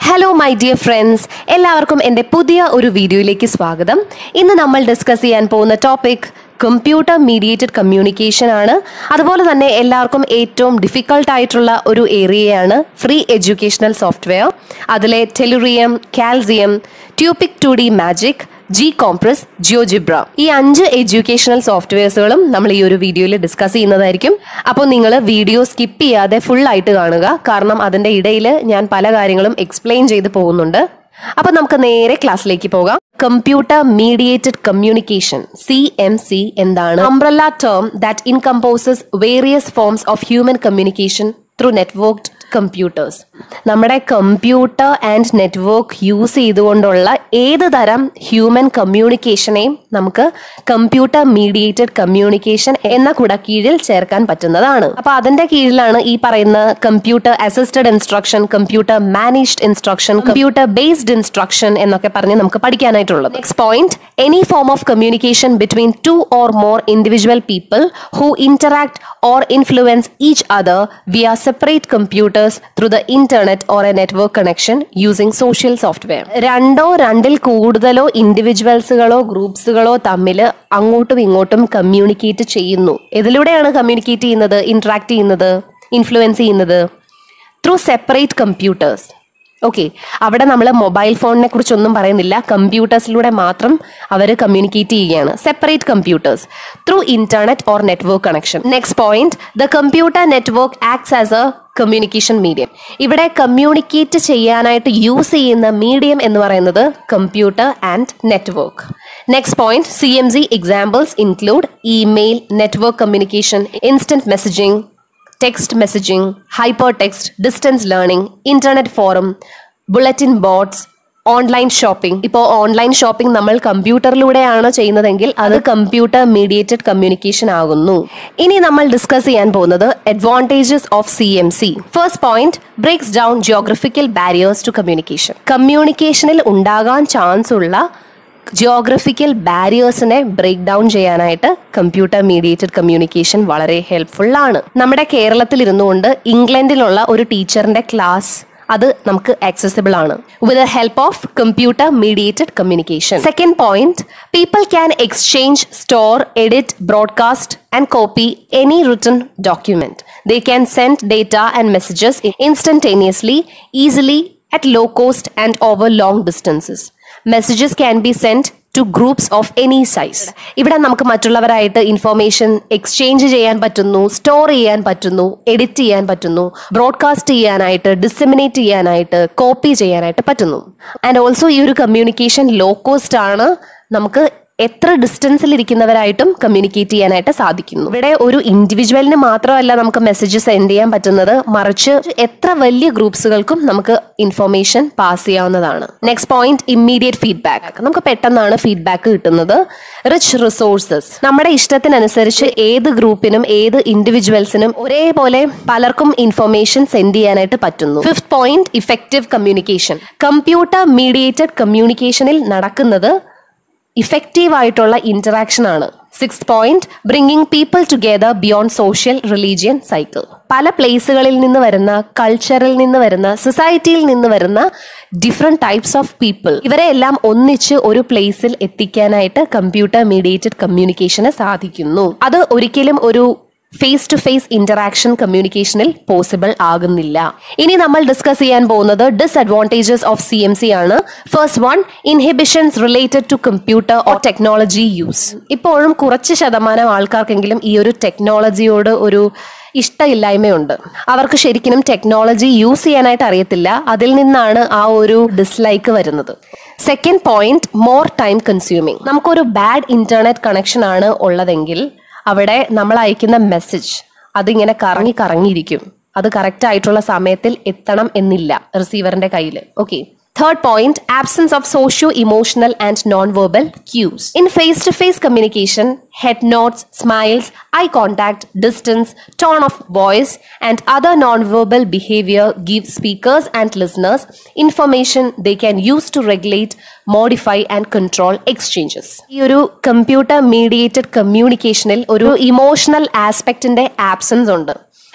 Hello my dear friends എല്ലാവർക്കും എൻ്റെ പുതിയ ഒരു വീഡിയോയിലേക്ക് സ്വാഗതം ഇന്ന് നമ്മൾ ഡിസ്കസ് ചെയ്യാൻ പോകുന്ന ടോപ്പിക് കമ്പ്യൂട്ടർ മീഡിയേറ്റഡ് കമ്മ്യൂണിക്കേഷൻ ആണ് അതുപോലെ തന്നെ എല്ലാവർക്കും ഏറ്റവും ഡിഫിക്കൾട്ട് ആയിട്ടുള്ള ഒരു ഏരിയയാണ് ഫ്രീ എഡ്യൂക്കേഷണൽ സോഫ്റ്റ്വെയർ അതിലെ tellurium Kalzium Tupi two D magic GCompris GeoGebra ഈ അഞ്ച് എഡ്യൂക്കേഷണൽ സോഫ്റ്റ്വെയർസുകളും നമ്മൾ ഈ ഒരു വീഡിയോയിൽ ഡിസ്കസ് ചെയ്യുന്നതായിരിക്കും അപ്പോൾ നിങ്ങൾ വീഡിയോ സ്കിപ്പ് ചെയ്യാതെ ഫുൾ ആയിട്ട് കാണുക കാരണം അതിന്റെ ഇടയിൽ ഞാൻ പല കാര്യങ്ങളും എക്സ്പ്ലെയിൻ ചെയ്ത് പോകുന്നുണ്ട് അപ്പോൾ നമുക്ക് നേരെ ക്ലാസ്സിലേക്ക് പോകാം computer mediated communication C M C എന്താണ് umbrella term that encompasses various forms of human communication through networked computers നമ്മുടെ കമ്പ്യൂട്ടർ ആൻഡ് നെറ്റ്വർക്ക് യൂസ് ചെയ്തുകൊണ്ടുള്ള ഏത് തരം ഹ്യൂമൻ കമ്മ്യൂണിക്കേഷനെയും നമുക്ക് കമ്പ്യൂട്ടർ മീഡിയേറ്റഡ് കമ്മ്യൂണിക്കേഷൻ എന്ന കുടക്കീഴിൽ ചേർക്കാൻ പറ്റുന്നതാണ് അപ്പൊ അതിന്റെ കീഴിലാണ് ഈ പറയുന്ന computer assisted instruction computer managed instruction computer based instruction എന്നൊക്കെ പറഞ്ഞ് നമുക്ക് പഠിക്കാനായിട്ടുള്ളത് next point any form of communication between two or more individual people who interact or influence each other via separate computers through the internet or a network connection using social software രണ്ടോ രണ്ടിൽ കൂടുതലോ ഇൻഡിവിജ്വൽസുകളോ ഗ്രൂപ്പ്സുകളോ തമ്മിൽ അങ്ങോട്ടും ഇങ്ങോട്ടും communicate ചെയ്യുന്നു ഇതിലൂടെയാണ് communicate ചെയ്യുന്നത് interact ചെയ്യുന്നത് ഇൻഫ്ലുവൻസ് ചെയ്യുന്നത് ത്രൂ സെപ്പറേറ്റ് കമ്പ്യൂട്ടേഴ്സ് ഓക്കെ അവിടെ നമ്മൾ മൊബൈൽ ഫോണിനെ കുറിച്ചൊന്നും പറയുന്നില്ല കമ്പ്യൂട്ടേഴ്സിലൂടെ മാത്രം അവർ കമ്മ്യൂണിക്കേറ്റ് ചെയ്യുകയാണ് separate computers through internet or network connection next point the computer network acts as a communication medium ഇവിടെ കമ്മ്യൂണിക്കേറ്റ് ചെയ്യാനായിട്ട് യൂസ് ചെയ്യുന്ന മീഡിയം എന്ന് പറയുന്നത് computer and network next point C M C examples include email network communication instant messaging text messaging hypertext distance learning internet forum bulletin boards online shopping ഇപ്പോൾ online shopping നമ്മൾ കമ്പ്യൂട്ടറിലൂടെയാണ് ചെയ്യുന്നതെങ്കിൽ അത് computer mediated communication ആകുന്നു ഇനി നമ്മൾ discuss ചെയ്യാൻ പോകുന്നത് advantages of C M C first point breaks down geographical barriers to communication കമ്മ്യൂണിക്കേഷനിൽ ഉണ്ടാകാൻ ചാൻസ് ഉള്ള ജിയോഗ്രഫിക്കൽ ബാരിയേഴ്സിനെ ബ്രേക്ക് ഡൗൺ ചെയ്യാനായിട്ട് കമ്പ്യൂട്ടർ മീഡിയേറ്റഡ് കമ്മ്യൂണിക്കേഷൻ വളരെ ഹെൽപ്ഫുൾ ആണ് നമ്മുടെ കേരളത്തിൽ ഇരുന്നുകൊണ്ട് ഇംഗ്ലണ്ടിലുള്ള ഒരു ടീച്ചറിന്റെ ക്ലാസ് അത് നമുക്ക് ആക്സസിബിൾ ആണ് with the help of computer mediated communication second point people can exchange store edit broadcast and copy any written document they can send data and messages instantaneously easily at low cost and over long distances messages can be send to groups of any size ഇവിടെ നമുക്ക് മറ്റുള്ളവരായിട്ട് information exchange ചെയ്യാൻ പറ്റുന്നു store ചെയ്യാൻ പറ്റുന്നു edit ചെയ്യാൻ പറ്റുന്നു broadcast ചെയ്യാനായിട്ട് disseminate ചെയ്യാനായിട്ട് കോപ്പി ചെയ്യാനായിട്ട് പറ്റുന്നു ആൻഡ് ഓൾസോ ഈ ഒരു കമ്മ്യൂണിക്കേഷൻ ലോ കോസ്റ്റ് ആണ് നമുക്ക് എത്ര ഡിസ്റ്റൻസിൽ ഇരിക്കുന്നവരായിട്ടും കമ്മ്യൂണിക്കേറ്റ് ചെയ്യാനായിട്ട് സാധിക്കുന്നു ഇവിടെ ഒരു ഇൻഡിവിജ്വലിന് മാത്രമല്ല നമുക്ക് മെസ്സേജ് സെൻഡ് ചെയ്യാൻ പറ്റുന്നത് മറിച്ച് എത്ര വലിയ ഗ്രൂപ്പ്സുകൾക്കും നമുക്ക് ഇൻഫർമേഷൻ പാസ് ചെയ്യാവുന്നതാണ് നെക്സ്റ്റ് പോയിന്റ് ഇമ്മീഡിയറ്റ് ഫീഡ്ബാക്ക് നമുക്ക് പെട്ടെന്നാണ് ഫീഡ്ബാക്ക് കിട്ടുന്നത് റിച്ച് റിസോഴ്സസ് നമ്മുടെ ഇഷ്ടത്തിനനുസരിച്ച് ഏത് ഗ്രൂപ്പിനും ഏത് ഇൻഡിവിജ്വൽസിനും ഒരേപോലെ പലർക്കും ഇൻഫർമേഷൻ സെൻഡ് ചെയ്യാനായിട്ട് പറ്റുന്നു fifth point effective communication computer mediated കമ്മ്യൂണിക്കേഷനിൽ നടക്കുന്നത് ഇഫക്റ്റീവ് ആയിട്ടുള്ള ഇന്ററാക്ഷൻ ആണ് six point bringing people together beyond social religion cycle പല പ്ലേസുകളിൽ നിന്ന് വരുന്ന കൾച്ചറിൽ നിന്ന് വരുന്ന സൊസൈറ്റിയിൽ നിന്ന് വരുന്ന ഡിഫറെന്റ് ടൈപ്സ് ഓഫ് പീപ്പിൾ ഇവരെ എല്ലാം ഒന്നിച്ച് ഒരു പ്ലേസിൽ എത്തിക്കാനായിട്ട് കമ്പ്യൂട്ടർ മീഡിയേറ്റഡ് കമ്മ്യൂണിക്കേഷന് സാധിക്കുന്നു അത് ഒരിക്കലും ഒരു ഫേസ് ടു ഫേസ് ഇന്ററാക്ഷൻ കമ്മ്യൂണിക്കേഷനിൽ പോസിബിൾ ആകുന്നില്ല ഇനി നമ്മൾ ഡിസ്കസ് ചെയ്യാൻ പോകുന്നത് disadvantages of C M C ആണ് first one inhibitions related to computer or technology use ഇപ്പോഴും കുറച്ച് ശതമാനം ആൾക്കാർക്കെങ്കിലും ഈ ഒരു ടെക്നോളജിയോട് ഒരു ഇഷ്ടമില്ലായ്മയുണ്ട് അവർക്ക് ശരിക്കും ടെക്നോളജി യൂസ് ചെയ്യാനായിട്ട് അറിയത്തില്ല അതിൽ നിന്നാണ് ആ ഒരു ഡിസ്ലൈക്ക് വരുന്നത് second point more time consuming നമുക്കൊരു ബാഡ് ഇന്റർനെറ്റ് കണക്ഷൻ ആണ് ഉള്ളതെങ്കിൽ അവിടെ നമ്മൾ അയക്കുന്ന മെസ്സേജ് അതിങ്ങനെ കറങ്ങി കറങ്ങിയിരിക്കും അത് കറക്റ്റ് ആയിട്ടുള്ള സമയത്തിൽ എത്തണം എന്നില്ല റിസീവറിന്റെ കയ്യിൽ okay third point absence of socio emotional and non verbal cues in face to face communication head nods, smiles, eye contact, distance, tone of voice, and other non-verbal behavior give speakers and listeners information they can use to regulate, modify, and control exchanges. ഈ ഒരു computer mediated കമ്മ്യൂണിക്കേഷനിൽ ഒരു emotional ആസ്പെക്റ്റിന്റെ absence ഉണ്ട്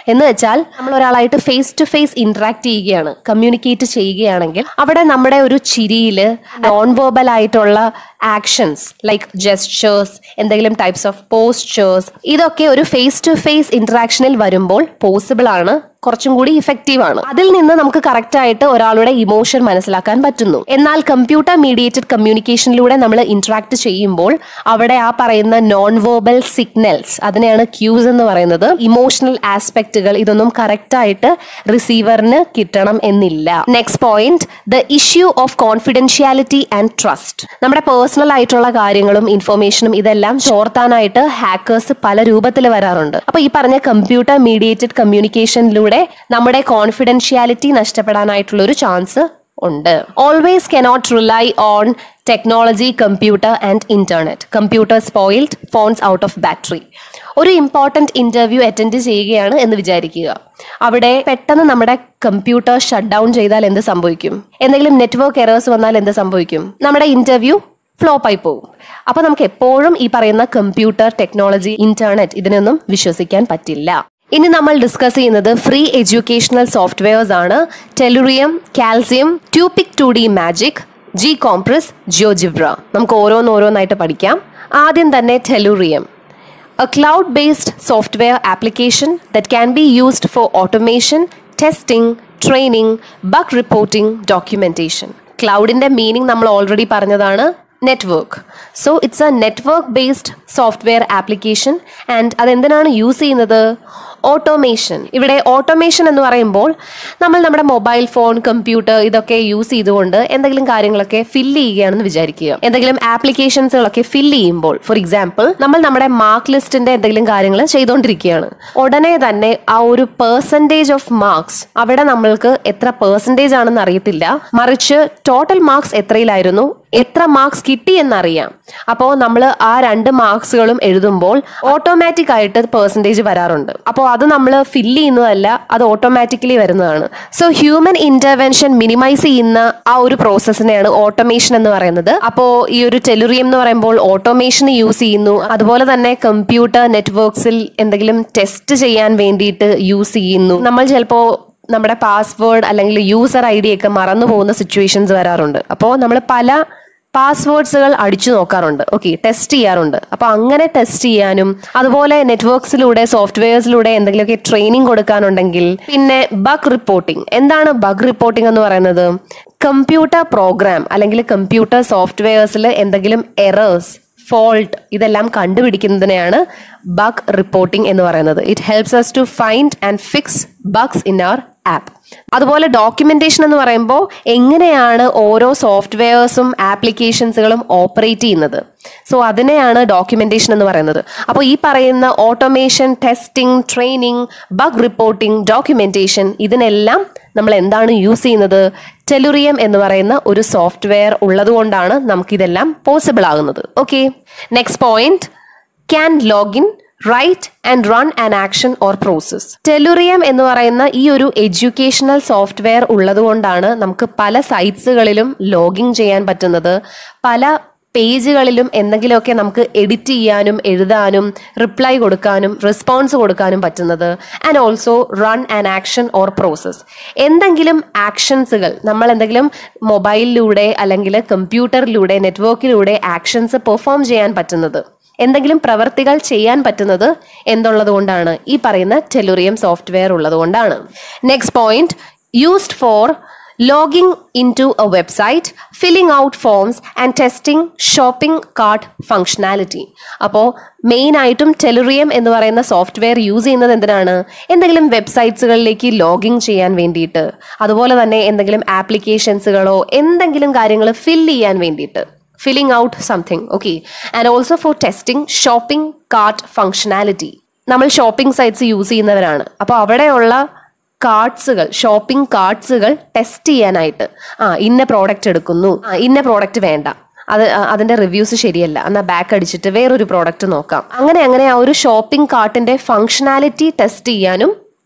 എന്ന് വെച്ചാൽ നമ്മൾ ഒരാളായിട്ട് face to face interact ചെയ്യുകയാണ് communicate ചെയ്യുകയാണെങ്കിൽ അവിടെ നമ്മുടെ ഒരു ചിരിയിൽ നോൺ വേർബൽ ആയിട്ടുള്ള ആക്ഷൻസ് ലൈക്ക് ജെസ്റ്റേഴ്സ് എന്തെങ്കിലും ടൈപ്സ് ഓഫ് പോസ്റ്റേഴ്സ് ഇതൊക്കെ ഒരു ഫേസ് ടു ഫേസ് ഇന്ററാക്ഷനിൽ വരുമ്പോൾ പോസിബിൾ ആണ് കുറച്ചും കൂടി ഇഫക്റ്റീവ് ആണ് അതിൽ നിന്ന് നമുക്ക് കറക്റ്റ് ആയിട്ട് ഒരാളുടെ ഇമോഷൻ മനസ്സിലാക്കാൻ പറ്റുന്നു എന്നാൽ കമ്പ്യൂട്ടർ മീഡിയേറ്റഡ് കമ്മ്യൂണിക്കേഷനിലൂടെ നമ്മൾ ഇന്ററാക്ട് ചെയ്യുമ്പോൾ അവിടെ ആ പറയുന്ന നോൺ വേർബൽ സിഗ്നൽസ് അതിനെയാണ് ക്യൂസ് എന്ന് പറയുന്നത് ഇമോഷണൽ ആസ്പെക്റ്റുകൾ ഇതൊന്നും കറക്റ്റ് ആയിട്ട് റിസീവറിന് കിട്ടണം എന്നില്ല next point the issue of confidentiality and trust നമ്മുടെ പേഴ്സണൽ ആയിട്ടുള്ള കാര്യങ്ങളും ഇൻഫർമേഷനും ഇതെല്ലാം ചോർത്താനായിട്ട് ഹാക്കേഴ്സ് പല രൂപത്തിൽ വരാറുണ്ട് അപ്പൊ ഈ പറഞ്ഞ കമ്പ്യൂട്ടർ മീഡിയേറ്റഡ് കമ്മ്യൂണിക്കേഷനിലൂടെ നമ്മുടെ കോൺഫിഡൻഷ്യാലിറ്റി നഷ്ടപ്പെടാനായിട്ടുള്ള ഒരു ചാൻസ് ഉണ്ട് always cannot rely on technology computer and internet computer spoiled phones out of battery ഒരു ഇമ്പോർട്ടൻറ്റ് ഇന്റർവ്യൂ അറ്റൻഡ് ചെയ്യുകയാണ് എന്ന് വിചാരിക്കുക അവിടെ പെട്ടെന്ന് നമ്മുടെ കമ്പ്യൂട്ടർ ഷട്ട് ഡൗൺ ചെയ്താൽ എന്ത് സംഭവിക്കും എന്തെങ്കിലും നെറ്റ്വർക്ക് എറേഴ്സ് വന്നാൽ എന്ത് സംഭവിക്കും നമ്മുടെ ഇന്റർവ്യൂ ഫ്ലോപ്പ് ആയി പോകും അപ്പൊ നമുക്ക് എപ്പോഴും ഈ പറയുന്ന കമ്പ്യൂട്ടർ ടെക്നോളജി ഇന്റർനെറ്റ് ഇതിനൊന്നും വിശ്വസിക്കാൻ പറ്റില്ല ഇനി നമ്മൾ ഡിസ്കസ് ചെയ്യുന്നത് ഫ്രീ എഡ്യൂക്കേഷണൽ സോഫ്റ്റ്വെയർസ് ആണ് Tellurium Kalzium Tupi two D magic GCompris GeoGebra നമുക്ക് ഓരോന്നോരോന്നായിട്ട് പഠിക്കാം ആദ്യം തന്നെ Tellurium A cloud based software application that can be used for automation, testing, training, bug reporting, documentation. ക്ലൗഡിന്റെ മീനിങ് നമ്മൾ already പറഞ്ഞതാണ് network so it's a network based software application and അതെന്തിനാണ് use ചെയ്യുന്നത് ഓട്ടോമേഷൻ ഇവിടെ ഓട്ടോമേഷൻ എന്ന് പറയുമ്പോൾ നമ്മൾ നമ്മുടെ മൊബൈൽ ഫോൺ കമ്പ്യൂട്ടർ ഇതൊക്കെ യൂസ് ചെയ്തുകൊണ്ട് എന്തെങ്കിലും കാര്യങ്ങളൊക്കെ ഫില്ല് ചെയ്യുകയാണെന്ന് വിചാരിക്കുക എന്തെങ്കിലും ആപ്ലിക്കേഷൻസുകളൊക്കെ ഫില്ല് ചെയ്യുമ്പോൾ ഫോർ എക്സാമ്പിൾ നമ്മൾ നമ്മുടെ മാർക്ക് ലിസ്റ്റിന്റെ എന്തെങ്കിലും കാര്യങ്ങൾ ചെയ്തുകൊണ്ടിരിക്കുകയാണ് ഉടനെ തന്നെ ആ ഒരു പെർസെൻറ്റേജ് ഓഫ് മാർക്സ് അവിടെ നമ്മൾക്ക് എത്ര പെർസെൻറ്റേജ് ആണെന്ന് അറിയത്തില്ല മറിച്ച് ടോട്ടൽ മാർക്സ് എത്രയിലായിരുന്നു എത്ര മാർക്സ് കിട്ടി എന്നറിയാം അപ്പോൾ നമ്മൾ ആ രണ്ട് മാർക്സുകളും എഴുതുമ്പോൾ ഓട്ടോമാറ്റിക് ആയിട്ട് പെർസെൻറ്റേജ് വരാറുണ്ട് അപ്പോൾ അത് നമ്മൾ ഫില്ല് ചെയ്യുന്നതല്ല അത് ഓട്ടോമാറ്റിക്കലി വരുന്നതാണ് സോ ഹ്യൂമൻ ഇന്റർവെൻഷൻ മിനിമൈസ് ചെയ്യുന്ന ആ ഒരു പ്രോസസ്സിനെയാണ് ഓട്ടോമേഷൻ എന്ന് പറയുന്നത് അപ്പോൾ ഈ ഒരു ടെലുറിയം എന്ന് പറയുമ്പോൾ ഓട്ടോമേഷൻ യൂസ് ചെയ്യുന്നു അതുപോലെ തന്നെ കമ്പ്യൂട്ടർ നെറ്റ്വർക്ക്സിൽ എന്തെങ്കിലും ടെസ്റ്റ് ചെയ്യാൻ വേണ്ടിയിട്ട് യൂസ് ചെയ്യുന്നു നമ്മൾ ചിലപ്പോൾ നമ്മുടെ പാസ്വേഡ് അല്ലെങ്കിൽ യൂസർ ഐ ഡി ഒക്കെ മറന്നു പോകുന്ന സിറ്റുവേഷൻസ് വരാറുണ്ട് അപ്പോൾ നമ്മൾ പല പാസ്വേഡ്സുകൾ അടിച്ചു നോക്കാറുണ്ട് ഓക്കെ ടെസ്റ്റ് ചെയ്യാറുണ്ട് അപ്പോൾ അങ്ങനെ ടെസ്റ്റ് ചെയ്യാനും അതുപോലെ നെറ്റ്വർക്ക്സിലൂടെ സോഫ്റ്റ്വെയർസിലൂടെ എന്തെങ്കിലുമൊക്കെ ട്രെയിനിങ് കൊടുക്കാനുണ്ടെങ്കിൽ പിന്നെ ബഗ് റിപ്പോർട്ടിംഗ് എന്താണ് ബഗ് റിപ്പോർട്ടിംഗ് എന്ന് പറയുന്നത് കമ്പ്യൂട്ടർ പ്രോഗ്രാം അല്ലെങ്കിൽ കമ്പ്യൂട്ടർ സോഫ്റ്റ്വെയർസിൽ എന്തെങ്കിലും എറേഴ്സ് ഫോൾട്ട് ഇതെല്ലാം കണ്ടുപിടിക്കുന്നതിനെയാണ് ബഗ് റിപ്പോർട്ടിംഗ് എന്ന് പറയുന്നത് it helps us to find and fix bugs in our app അതുപോലെ ഡോക്യുമെന്റേഷൻ എന്ന് പറയുമ്പോൾ എങ്ങനെയാണ് ഓരോ സോഫ്റ്റ്വെയർസും ആപ്ലിക്കേഷൻസുകളും ഓപ്പറേറ്റ് ചെയ്യുന്നത് സോ അതിനെയാണ് ഡോക്യുമെന്റേഷൻ എന്ന് പറയുന്നത് അപ്പോൾ ഈ പറയുന്ന automation testing training bug reporting documentation ഇതിനെല്ലാം നമ്മൾ എന്താണ് യൂസ് ചെയ്യുന്നത് ടെലുറിയം എന്ന് പറയുന്ന ഒരു സോഫ്റ്റ്വെയർ ഉള്ളതുകൊണ്ടാണ് നമുക്കിതെല്ലാം പോസിബിൾ ആകുന്നത് okay next point can login write and run an action or process Tellurium എന്ന് പറയുന്ന ഈ ഒരു എഡ്യൂക്കേഷണൽ സോഫ്റ്റ്വെയർ ഉള്ളതുകൊണ്ടാണ് നമുക്ക് പല സൈറ്റ്സുകളിലും ലോഗിൻ ചെയ്യാൻ പറ്റുന്നത് പല പേജുകളിലും എന്തെങ്കിലുമൊക്കെ നമുക്ക് എഡിറ്റ് ചെയ്യാനും എഴുതാനും റിപ്ലൈ കൊടുക്കാനും റെസ്പോൺസ് കൊടുക്കാനും പറ്റുന്നത് and also run an action or process എന്തെങ്കിലും ആക്ഷൻസുകൾ നമ്മൾ എന്തെങ്കിലും മൊബൈലിലൂടെ അല്ലെങ്കിൽ കമ്പ്യൂട്ടറിലൂടെ നെറ്റ്വർക്കിലൂടെ ആക്ഷൻസ് പെർഫോം ചെയ്യാൻ പറ്റുന്നത് എന്തെങ്കിലും പ്രവർത്തികൾ ചെയ്യാൻ പറ്റുന്നത് എന്തുള്ളത് കൊണ്ടാണ് ഈ പറയുന്ന ടെലുറിയം സോഫ്റ്റ്വെയർ ഉള്ളത് കൊണ്ടാണ് next point used for logging in to a website filling out forms and testing shopping cart functionality അപ്പോൾ മെയിൻ ആയിട്ടും ടെലുറിയം എന്ന് പറയുന്ന സോഫ്റ്റ്വെയർ യൂസ് ചെയ്യുന്നത് എന്തിനാണ് എന്തെങ്കിലും വെബ്സൈറ്റ്സുകളിലേക്ക് ലോഗിൻ ചെയ്യാൻ വേണ്ടിയിട്ട് അതുപോലെ തന്നെ എന്തെങ്കിലും ആപ്ലിക്കേഷൻസുകളോ എന്തെങ്കിലും കാര്യങ്ങൾ ഫില്ല് ചെയ്യാൻ വേണ്ടിയിട്ട് filling out something okay and also for testing shopping cart functionality നമ്മൾ ഷോപ്പിംഗ് സൈറ്റ്സ് യൂസ് ചെയ്യുന്നവരാണ് അപ്പോൾ അവിടെയുള്ള കാർട്സുകൾ ഷോപ്പിംഗ് കാർട്സുകൾ ടെസ്റ്റ് ചെയ്യാനായിട്ട് ആ ഇന്ന പ്രോഡക്റ്റ് എടുക്കുന്നു ആ ഇന്ന പ്രോഡക്റ്റ് വേണ്ട അത് അ- അതിന്റെ റിവ്യൂസ് ശരിയല്ല എന്നാൽ ബാക്ക് അടിച്ചിട്ട് വേറൊരു പ്രോഡക്റ്റ് നോക്കാം അങ്ങനെ അങ്ങനെ ആ ഒരു ഷോപ്പിംഗ് കാർട്ടിന്റെ ഫങ്ഷനാലിറ്റി ടെസ്റ്റ് ചെയ്യാനും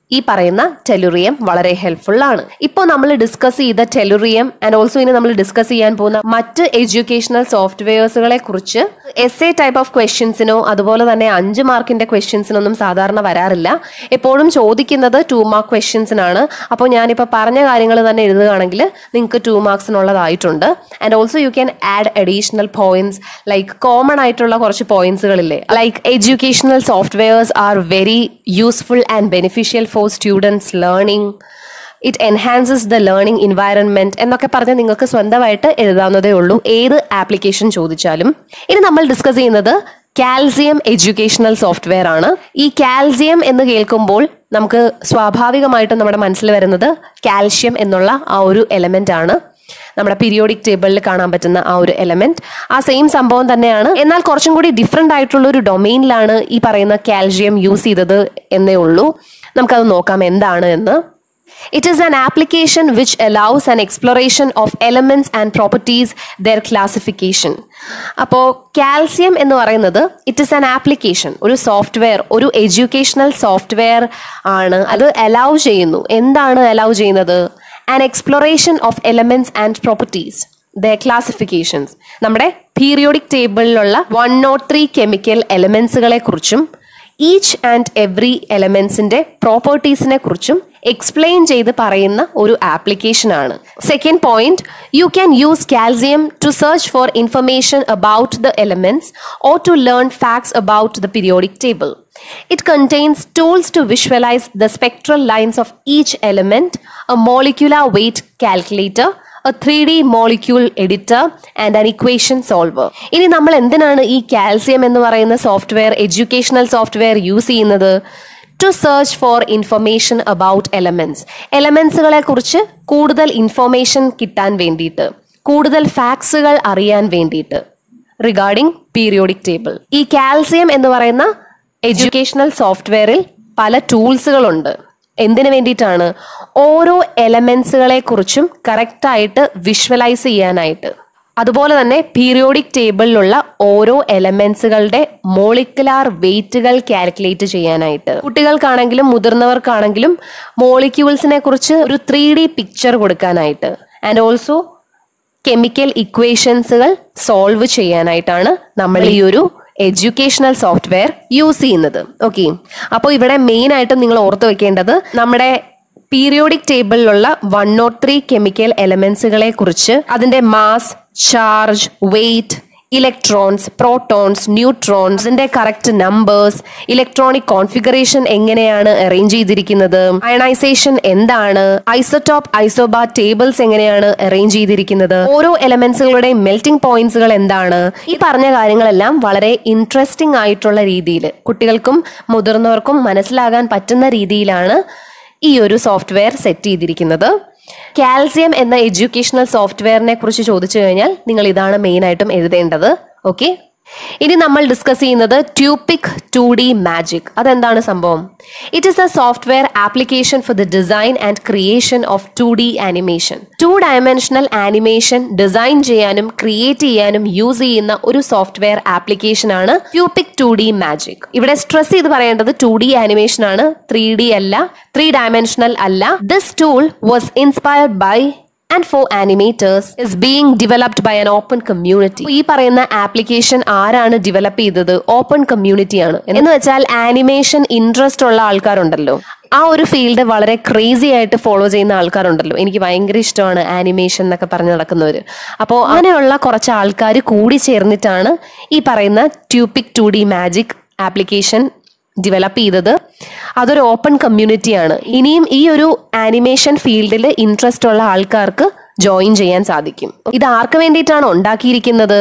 ഈ പറയുന്ന ടെലുറിയം വളരെ ഹെൽപ്ഫുൾ ആണ് ഇപ്പോൾ നമ്മൾ ഡിസ്കസ് ചെയ്ത ടെലുറിയം ആൻഡ് ഓൾസോ ഇനി നമ്മൾ ഡിസ്കസ് ചെയ്യാൻ പോകുന്ന മറ്റ് എഡ്യൂക്കേഷണൽ സോഫ്റ്റ്വെയർസുകളെ കുറിച്ച് എസ് എ ടൈപ്പ് ഓഫ് ക്വസ്റ്റ്യൻസിനോ അതുപോലെ തന്നെ അഞ്ച് മാർക്കിന്റെ ക്വസ്റ്റ്യൻസിനൊന്നും സാധാരണ വരാറില്ല എപ്പോഴും ചോദിക്കുന്നത് ടു മാർക്ക് ക്വസ്റ്റ്യൻസിനാണ് അപ്പോൾ ഞാനിപ്പോൾ പറഞ്ഞ കാര്യങ്ങൾ തന്നെ എഴുതുകയാണെങ്കിൽ നിങ്ങൾക്ക് ടു മാർക്സിനുള്ളതായിട്ടുണ്ട് and also you can add additional points like common ആയിട്ടുള്ള കുറച്ച് പോയിന്റ്സുകളില്ലേ like educational softwares are very useful and beneficial for students learning it enhances the learning environment എന്നൊക്കെ പറഞ്ഞ് നിങ്ങൾക്ക് സ്വന്തമായിട്ട് എഴുതാവുന്നതേ ഉള്ളൂ ഏത് ആപ്ലിക്കേഷൻ ചോദിച്ചാലും ഇനി നമ്മൾ ഡിസ്കസ് ചെയ്യുന്നത് കാൽസിയം എഡ്യൂക്കേഷണൽ സോഫ്റ്റ്വെയർ ആണ് ഈ കാൽസിയം എന്ന് കേൾക്കുമ്പോൾ നമുക്ക് സ്വാഭാവികമായിട്ടും നമ്മുടെ മനസ്സിൽ വരുന്നത് കാൽഷ്യം എന്നുള്ള ആ ഒരു എലമെന്റ് ആണ് നമ്മുടെ പീരിയോഡിക് ടേബിളിൽ കാണാൻ പറ്റുന്ന ആ ഒരു എലമെന്റ് ആ സെയിം സംഭവം തന്നെയാണ് എന്നാൽ കുറച്ചും കൂടി ഡിഫറെന്റ് ആയിട്ടുള്ള ഒരു ഡൊമെയിനിലാണ് ഈ പറയുന്ന കാൽഷ്യം യൂസ് ചെയ്തത് എന്നേ ഉള്ളൂ നമുക്കത് നോക്കാം എന്താണ് എന്ന് it is an application which allows an exploration of elements and properties their classification അപ്പോൾ കാൽസ്യം എന്ന് പറയുന്നത് ഇറ്റ് ഈസ് ആൻ ആപ്ലിക്കേഷൻ ഒരു സോഫ്റ്റ്വെയർ ഒരു എഡ്യൂക്കേഷണൽ സോഫ്റ്റ്വെയർ ആണ് അത് അലൗ ചെയ്യുന്നു എന്താണ് അലൗ ചെയ്യുന്നത് an exploration of elements and properties the classifications നമ്മുടെ പീരിയോഡിക് ടേബിളിലുള്ള വൺ നോട്ട് ത്രീ കെമിക്കൽ എലമെന്റ്സുകളെ കുറിച്ചും ഈച്ച് ആൻഡ് എവറി എലമെന്റ്സിന്റെ പ്രോപ്പർട്ടീസിനെ കുറിച്ചും എക്സ്പ്ലെയിൻ ചെയ്ത് പറയുന്ന ഒരു ആപ്ലിക്കേഷൻ ആണ് second point you can use Kalzium to search for information about the elements or to learn facts about the periodic table It contains tools to visualize the spectral lines of each element, a molecular weight calculator, a 3D molecule editor and an equation solver. ഇനി നമ്മൾ എന്തിനാണ് ഈ Kalzium എന്ന് പറയുന്ന software educational software use ചെയ്യുന്നത് to search for information about elements എലമെന്റ്സുകളെ കുറിച്ച് കൂടുതൽ ഇൻഫർമേഷൻ കിട്ടാൻ വേണ്ടിയിട്ട് കൂടുതൽ ഫാക്ട്സുകൾ അറിയാൻ വേണ്ടിയിട്ട് റിഗാർഡിംഗ് പീരിയോഡിക് ടേബിൾ ഈ കാൽസ്യം എന്ന് പറയുന്ന എഡ്യൂക്കേഷണൽ സോഫ്റ്റ്വെയറിൽ പല ടൂൾസുകളുണ്ട് എന്തിനു വേണ്ടിയിട്ടാണ് ഓരോ എലമെന്റ്സുകളെ കുറിച്ചും കറക്റ്റായിട്ട് വിഷ്വലൈസ് ചെയ്യാനായിട്ട് അതുപോലെ തന്നെ പീരിയോഡിക് ടേബിളിലുള്ള ഓരോ എലമെന്റ്സുകളുടെ മോളിക്കുലാർ വെയിറ്റുകൾ കാൽക്കുലേറ്റ് ചെയ്യാനായിട്ട് കുട്ടികൾക്കാണെങ്കിലും മുതിർന്നവർക്കാണെങ്കിലും മോളിക്യൂൾസിനെ കുറിച്ച് ഒരു ത്രീ ഡി പിക്ചർ കൊടുക്കാനായിട്ട് ആൻഡ് ഓൾസോ കെമിക്കൽ ഇക്വേഷൻസുകൾ സോൾവ് ചെയ്യാനായിട്ടാണ് നമ്മൾ ഈ ഒരു എഡ്യൂക്കേഷണൽ സോഫ്റ്റ്വെയർ യൂസ് ചെയ്യുന്നത് ഓക്കെ അപ്പോൾ ഇവിടെ മെയിൻ ആയിട്ടും നിങ്ങൾ ഓർത്ത് വെക്കേണ്ടത് നമ്മുടെ പീരിയോഡിക് ടേബിളിലുള്ള വൺ നോട്ട് ത്രീ കെമിക്കൽ എലമെന്റ്സുകളെ കുറിച്ച് അതിന്റെ mass charge weight electrons protons neutrons ഇതിന്റെ കറക്റ്റ് നമ്പേഴ്സ് ഇലക്ട്രോണിക് കോൺഫിഗറേഷൻ എങ്ങനെയാണ് അറേഞ്ച് ചെയ്തിരിക്കുന്നത് അയണൈസേഷൻ എന്താണ് ഐസോടോപ്പ് ഐസോബാർ ടേബിൾസ് എങ്ങനെയാണ് അറേഞ്ച് ചെയ്തിരിക്കുന്നത് ഓരോ എലമെന്റ്സുകളുടെ മെൽറ്റിംഗ് പോയിന്റ്സുകൾ എന്താണ് ഈ പറഞ്ഞ കാര്യങ്ങളെല്ലാം വളരെ ഇൻട്രസ്റ്റിംഗ് ആയിട്ടുള്ള രീതിയിൽ കുട്ടികൾക്കും മുതിർന്നവർക്കും മനസ്സിലാകാൻ പറ്റുന്ന രീതിയിലാണ് ഈ ഒരു സോഫ്റ്റ്വെയർ സെറ്റ് ചെയ്തിരിക്കുന്നത് കാൽസ്യം എന്ന എഡ്യൂക്കേഷണൽ സോഫ്റ്റ്വെയറിനെ കുറിച്ച് ചോദിച്ചു കഴിഞ്ഞാൽ നിങ്ങൾ ഇതാണ് മെയിൻ ആയിട്ടും എഴുതേണ്ടത് ഓക്കെ ഇനി നമ്മൾ ഡിസ്കസ് ചെയ്യുന്നത് ട്യൂപിക് ടു ഡി മാജിക് അതെന്താണ് സംഭവം it is a software application for the design and creation of two D animation two dimensional animation design ചെയ്യാനും ക്രിയേറ്റ് ചെയ്യാനും യൂസ് ചെയ്യുന്ന ഒരു സോഫ്റ്റ്വെയർ ആപ്ലിക്കേഷൻ ആണ് ട്യൂപിക് ടു ഡി മാജിക് ഇവിടെ സ്ട്രെസ് ചെയ്ത് പറയേണ്ടത് ടു ഡി ആനിമേഷൻ ആണ് ത്രീ ഡി അല്ല ത്രീ ഡയമെൻഷണൽ അല്ല this tool was inspired by and for animators is being developed by an open community ഈ പറയുന്ന ആപ്ലിക്കേഷൻ ആരാണ് ഡെവലപ്പ് ചെയ്തത് ഓപ്പൺ കമ്മ്യൂണിറ്റിയാണ് എന്ന് വെച്ചാൽ ആനിമേഷൻ ഇൻട്രസ്റ്റ് ഉള്ള ആൾക്കാരുണ്ടല്ലോ ആ ഒരു ഫീൽഡ് വളരെ ക്രേസി ആയിട്ട് ഫോളോ ചെയ്യുന്ന ആൾക്കാരുണ്ടല്ലോ എനിക്ക് ഭയങ്കര ഇഷ്ടമാണ് ആനിമേഷൻ എന്നൊക്കെ പറഞ്ഞ് നടക്കുന്നവർ അപ്പോൾ അങ്ങനെയുള്ള കുറച്ച് ആൾക്കാർ കൂടി ചേർന്നിട്ടാണ് ഈ പറയുന്ന Tupi two D Magic application develop ചെയ്തത് അതൊരു ഓപ്പൺ കമ്മ്യൂണിറ്റിയാണ് ഇനിയും ഈ ഒരു ആനിമേഷൻ ഫീൽഡിൽ ഇൻട്രസ്റ്റ് ഉള്ള ആൾക്കാർക്ക് ജോയിൻ ചെയ്യാൻ സാധിക്കും ഇത് ആർക്ക് വേണ്ടിയിട്ടാണ് ഉണ്ടാക്കിയിരിക്കുന്നത്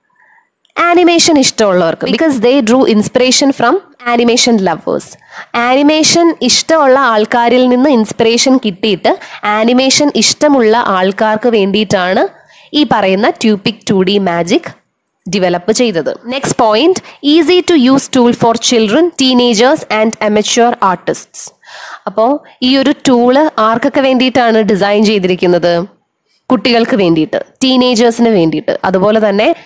ആനിമേഷൻ ഇഷ്ടമുള്ളവർക്ക് because they drew inspiration from animation lovers animation ഇഷ്ടമുള്ള ആൾക്കാരിൽ നിന്ന് ഇൻസ്പിറേഷൻ കിട്ടിയിട്ട് ആനിമേഷൻ ഇഷ്ടമുള്ള ആൾക്കാർക്ക് വേണ്ടിയിട്ടാണ് ഈ പറയുന്ന Tupi two D Magic develop ചെയ്തത് next point easy to use tool for children teenagers and amateur artists അപ്പോൾ ഈ ഒരു ടൂള് ആർക്കൊക്കെ വേണ്ടിയിട്ടാണ് ഡിസൈൻ ചെയ്തിരിക്കുന്നത് കുട്ടികൾക്ക് വേണ്ടിയിട്ട് ടീനേജേഴ്സിന് വേണ്ടിയിട്ട് അതുപോലെ തന്നെ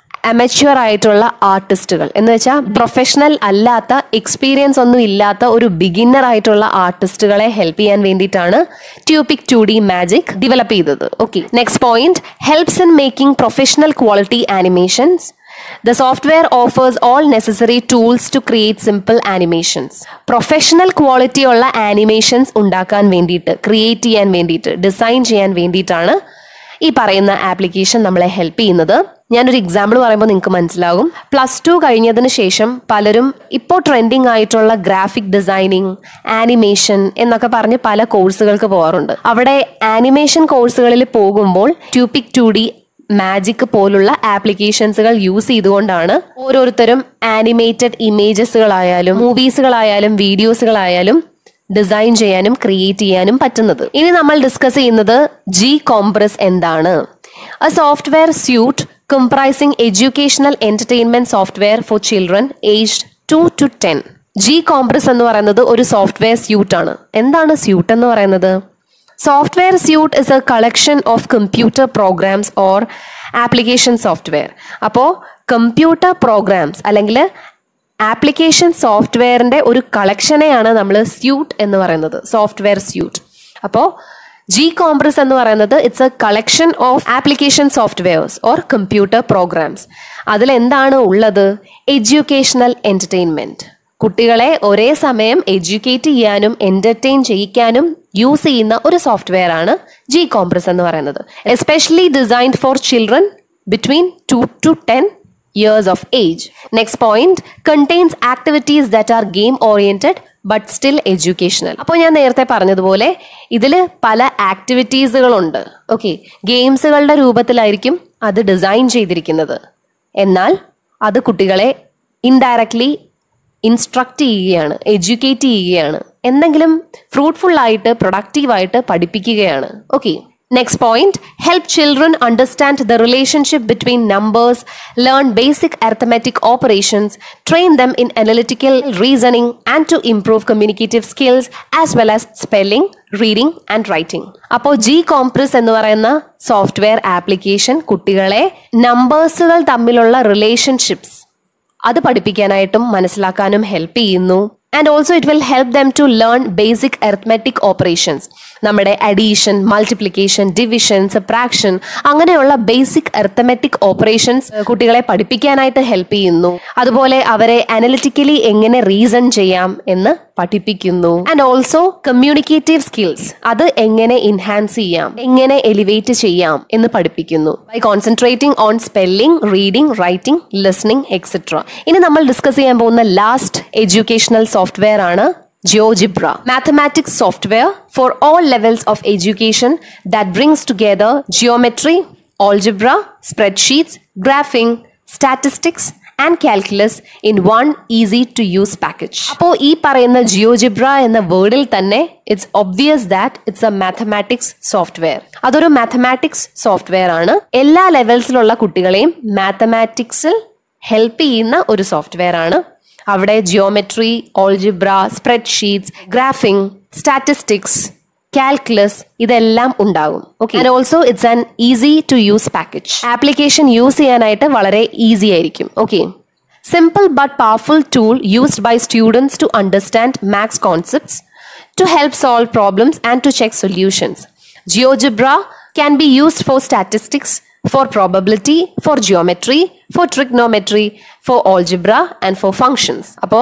അമച്വർ ആയിട്ടുള്ള ആർട്ടിസ്റ്റുകൾ എന്ന് വെച്ചാൽ പ്രൊഫഷണൽ അല്ലാത്ത എക്സ്പീരിയൻസ് ഒന്നും ഇല്ലാത്ത ഒരു ബിഗിന്നർ ആയിട്ടുള്ള ആർട്ടിസ്റ്റുകളെ ഹെൽപ്പ് ചെയ്യാൻ വേണ്ടിയിട്ടാണ് Tupi two D Magic develop ചെയ്തത് okay next point helps in making professional quality animations The software offers all necessary tools to create simple animations. Professional quality ഉള്ള ആനിമേഷൻസ് ഉണ്ടാക്കാൻ വേണ്ടിയിട്ട് ക്രിയേറ്റ് ചെയ്യാൻ വേണ്ടിയിട്ട് ഡിസൈൻ ചെയ്യാൻ വേണ്ടിയിട്ടാണ് ഈ പറയുന്ന ആപ്ലിക്കേഷൻ നമ്മളെ ഹെൽപ്പ് ചെയ്യുന്നത് ഞാനൊരു എക്സാമ്പിൾ പറയുമ്പോൾ നിങ്ങൾക്ക് മനസ്സിലാകും പ്ലസ് ടു കഴിഞ്ഞതിന് ശേഷം പലരും ഇപ്പോൾ ട്രെൻഡിങ് ആയിട്ടുള്ള ഗ്രാഫിക് ഡിസൈനിങ് ആനിമേഷൻ എന്നൊക്കെ പറഞ്ഞ് പല കോഴ്സുകൾക്ക് പോകാറുണ്ട് അവിടെ ആനിമേഷൻ കോഴ്സുകളിൽ പോകുമ്പോൾ ട്യൂപിക് ടു ഡി മാജിക് പോലുള്ള ആപ്ലിക്കേഷൻസുകൾ യൂസ് ചെയ്തുകൊണ്ടാണ് ഓരോരുത്തരും ആനിമേറ്റഡ് ഇമേജസുകളായാലും മൂവീസുകളായാലും വീഡിയോസുകളായാലും ഡിസൈൻ ചെയ്യാനും ക്രിയേറ്റ് ചെയ്യാനും പറ്റുന്നത് ഇനി നമ്മൾ ഡിസ്കസ് ചെയ്യുന്നത് ജി കോംപ്രസ് എന്താണ് a software suite comprising educational entertainment software for children aged two to ten GCompris എന്ന് പറയുന്നത് ഒരു സോഫ്റ്റ്വെയർ സ്യൂട്ട് ആണ് എന്താണ് സ്യൂട്ട് എന്ന് പറയുന്നത് software suite is a collection of computer programs or application software അപ്പോൾ computer programs അല്ലെങ്കിൽ application സോഫ്റ്റ്വെയറിന്റെ ഒരു കളക്ഷനെയാണ് നമ്മൾ സ്യൂട്ട് എന്ന് പറയുന്നത് സോഫ്റ്റ്വെയർ സ്യൂട്ട് അപ്പോൾ ജി കോംപ്രസ് എന്ന് പറയുന്നത് it's a collection of application softwares or computer programs അതിൽ എന്താണ് ഉള്ളത് എഡ്യൂക്കേഷണൽ എന്റർടൈൻമെന്റ് കുട്ടികളെ ഒരേ സമയം എഡ്യൂക്കേറ്റ് ചെയ്യാനും എന്റർടൈൻ ചെയ്യിക്കാനും യൂസ് ചെയ്യുന്ന ഒരു സോഫ്റ്റ്വെയർ ആണ് ജി കോംപ്രസ് എന്ന് പറയുന്നത് especially designed for children between two to ten years of age next point contains activities that are game oriented but still educational അപ്പോൾ ഞാൻ നേരത്തെ പറഞ്ഞതുപോലെ ഇതിൽ പല ആക്ടിവിറ്റീസുകളുണ്ട് ഓക്കെ ഗെയിംസുകളുടെ രൂപത്തിലായിരിക്കും അത് ഡിസൈൻ ചെയ്തിരിക്കുന്നത് എന്നാൽ അത് കുട്ടികളെ ഇൻഡയറക്ട്ലി ഇൻസ്ട്രക്ട് ചെയ്യുകയാണ് എഡ്യൂക്കേറ്റ് ചെയ്യുകയാണ് എന്തെങ്കിലും ഫ്രൂട്ട്ഫുൾ ആയിട്ട് പ്രൊഡക്റ്റീവായിട്ട് പഠിപ്പിക്കുകയാണ് okay next point help children understand the relationship between numbers learn basic arithmetic operations train them in analytical reasoning and to improve communicative skills as well as spelling reading and writing അപ്പോൾ GCompris എന്ന് പറയുന്ന software application കുട്ടികളെ നമ്പേഴ്സുകൾ തമ്മിലുള്ള relationships അത് പഠിപ്പിക്കാനായിട്ടും മനസ്സിലാക്കാനും help ചെയ്യുന്നു and also it will help them to learn basic arithmetic operations നമ്മുടെ addition multiplication division subtraction അങ്ങനെയുള്ള ബേസിക് അർത്തമെറ്റിക് ഓപ്പറേഷൻസ് കുട്ടികളെ പഠിപ്പിക്കാനായിട്ട് ഹെൽപ്പ് ചെയ്യുന്നു അതുപോലെ അവരെ അനലിറ്റിക്കലി എങ്ങനെ റീസൺ ചെയ്യാം എന്ന് പഠിപ്പിക്കുന്നു ആൻഡ് ഓൾസോ കമ്മ്യൂണിക്കേറ്റീവ് സ്കിൽസ് അത് എങ്ങനെ ഇൻഹാൻസ് ചെയ്യാം എങ്ങനെ എലിവേറ്റ് ചെയ്യാം എന്ന് പഠിപ്പിക്കുന്നു by concentrating on spelling reading writing listening etcetera ഇനി നമ്മൾ ഡിസ്കസ് ചെയ്യാൻ പോകുന്ന ലാസ്റ്റ് എഡ്യൂക്കേഷണൽ സോഫ്റ്റ്വെയർ ആണ് GeoGebra, mathematics software for all levels of education that brings together geometry, algebra, spreadsheets, graphing, statistics, and calculus in one easy to use package അപ്പോൾ ഈ പറയുന്ന GeoGebra എന്ന വേർഡിൽ തന്നെ it's obvious that it's a mathematics software അതൊരു mathematics software ആണ് എല്ലാ ലെവൽസിലുള്ള കുട്ടികളെയും മാത്തമാറ്റിക്സിൽ ഹെൽപ്പ് ചെയ്യുന്ന ഒരു സോഫ്റ്റ്വെയർ ആണ് അവിടെ geometry algebra spreadsheets graphing statistics calculus ഇതെല്ലാം ഉണ്ടാകും okay and also it's an easy to use package application use ചെയ്യാനായിട്ട് വളരെ ഈസി ആയിരിക്കും okay simple but powerful tool used by students to understand maths concepts to help solve problems and to check solutions. GeoGebra can be used for statistics, for probability, for geometry, for trigonometry, for algebra and for functions. അപ്പോൾ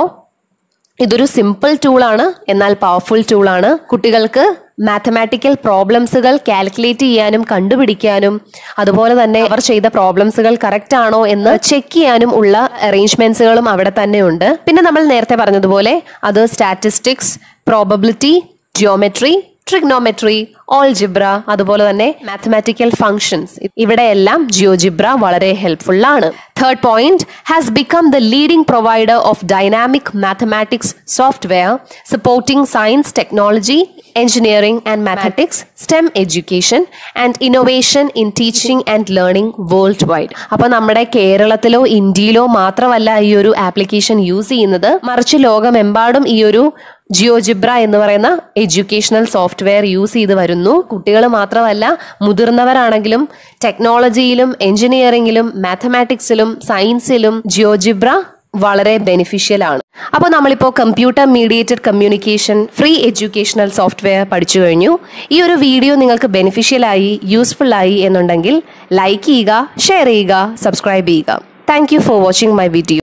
ഇതൊരു simple ടൂളാണ് എന്നാൽ powerful ടൂളാണ് കുട്ടികൾക്ക് mathematical പ്രോബ്ലംസുകൾ calculate ചെയ്യാനും കണ്ടുപിടിക്കാനും അതുപോലെ തന്നെ അവർ ചെയ്ത പ്രോബ്ലംസുകൾ കറക്റ്റ് ആണോ എന്ന് ചെക്ക് ചെയ്യാനും ഉള്ള അറേഞ്ച്മെന്റ്സുകളും അവിടെ തന്നെ ഉണ്ട് പിന്നെ നമ്മൾ നേരത്തെ പറഞ്ഞതുപോലെ അത് statistics probability geometry trigonometry algebra അതുപോലെ തന്നെ മാത്തമാറ്റിക്കൽ ഫങ്ഷൻസ് ഇവിടെയെല്ലാം ജിയോജിബ്ര വളരെ ഹെൽപ്ഫുൾ ആണ് third point has become the leading provider of dynamic mathematics software supporting science technology engineering and mathematics, STEM education, and innovation in teaching and learning worldwide. അപ്പോൾ നമ്മുടെ കേരളത്തിലോ ഇന്ത്യയിലോ മാത്രമല്ല ഈ ഒരു ആപ്ലിക്കേഷൻ യൂസ് ചെയ്യുന്നത് മറിച്ച് ലോകമെമ്പാടും ഈ ഒരു ജിയോജിബ്ര എന്ന് പറയുന്ന എഡ്യൂക്കേഷണൽ സോഫ്റ്റ്വെയർ യൂസ് ചെയ്ത് വരുന്നു കുട്ടികൾ മാത്രമല്ല മുതിർന്നവരാണെങ്കിലും ടെക്നോളജിയിലും എഞ്ചിനീയറിംഗിലും മാത്തമാറ്റിക്സിലും സയൻസിലും ജിയോജിബ്ര വളരെ ബെനിഫിഷ്യൽ ആണ് അപ്പോൾ നമ്മളിപ്പോൾ computer mediated communication free educational software പഠിച്ചു കഴിഞ്ഞു ഈ ഒരു വീഡിയോ നിങ്ങൾക്ക് ബെനിഫിഷ്യൽ ആയി യൂസ്ഫുൾ ആയി എന്നുണ്ടെങ്കിൽ ലൈക്ക് ചെയ്യുക ഷെയർ ചെയ്യുക സബ്സ്ക്രൈബ് ചെയ്യുക thank you for watching my video